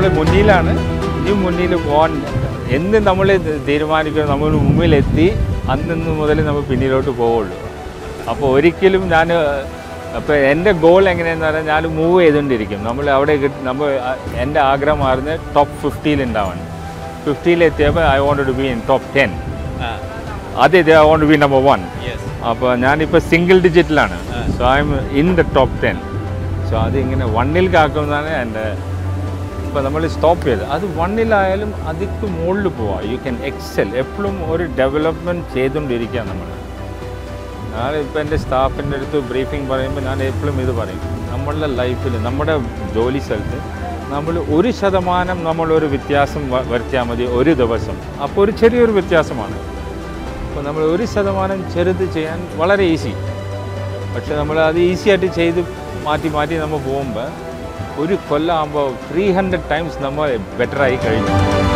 മുന്നിലാണ് ഇനി മുന്നിൽ പോകാൻ എന്ന് നമ്മൾ തീരുമാനിക്കണം നമ്മൾ മുമ്പിലെത്തി അന്നു മുതൽ നമ്മൾ പിന്നിലോട്ട് പോവുള്ളൂ അപ്പോൾ ഒരിക്കലും ഞാൻ അപ്പോൾ എൻ്റെ ഗോൾ എങ്ങനെയെന്ന് പറഞ്ഞാൽ ഞാൻ മൂവ് ചെയ്തുകൊണ്ടിരിക്കും നമ്മൾ അവിടെ കിട്ടി- നമ്മൾ എൻ്റെ ആഗ്രഹമായിരുന്നു ടോപ്പ് ഫിഫ്റ്റിയിൽ ഉണ്ടാവണം ഫിഫ്റ്റിയിൽ എത്തിയപ്പോൾ I want to be in top ten അത് I want to be number one അപ്പോൾ ഞാനിപ്പോൾ സിംഗിൾ ഡിജിറ്റിലാണ് so I'm in the top ten so അത് ഇങ്ങനെ വണ്ണിൽ കാക്കുന്നതാണ് എൻ്റെ ഇപ്പോൾ നമ്മൾ സ്റ്റോപ്പ് ചെയ്ത് അത് വണ്ണിലായാലും അതിക്ക് മുകളിൽ പോവാം യു ക്യാൻ എക്സൽ എപ്പോഴും ഒരു ഡെവലപ്മെൻറ്റ് ചെയ്തുകൊണ്ടിരിക്കുക നമ്മൾ ഞാൻ ഇപ്പോൾ എൻ്റെ സ്റ്റാഫിൻ്റെ അടുത്ത് ബ്രീഫിംഗ് പറയുമ്പോൾ ഞാൻ എപ്പോഴും ഇത് പറയും നമ്മളുടെ ലൈഫിൽ നമ്മുടെ ജോലി സ്ഥലത്ത് നമ്മൾ ഒരു ശതമാനം നമ്മളൊരു വ്യത്യാസം വ- വരുത്തിയാൽ മതി ഒരു ദിവസം അപ്പോൾ ഒരു ചെറിയൊരു വ്യത്യാസമാണ് അപ്പോൾ നമ്മൾ ഒരു ശതമാനം ചെറുത് ചെയ്യാൻ വളരെ ഈസി പക്ഷെ നമ്മൾ അത് ഈസി ആയിട്ട് ചെയ്ത് മാറ്റി മാറ്റി നമ്മൾ പോകുമ്പോൾ ഒരു കൊല്ലമാകുമ്പോൾ ത്രീ ഹൺഡ്രഡ് ടൈംസ് നമ്മൾ ബെറ്ററായി കഴിഞ്ഞു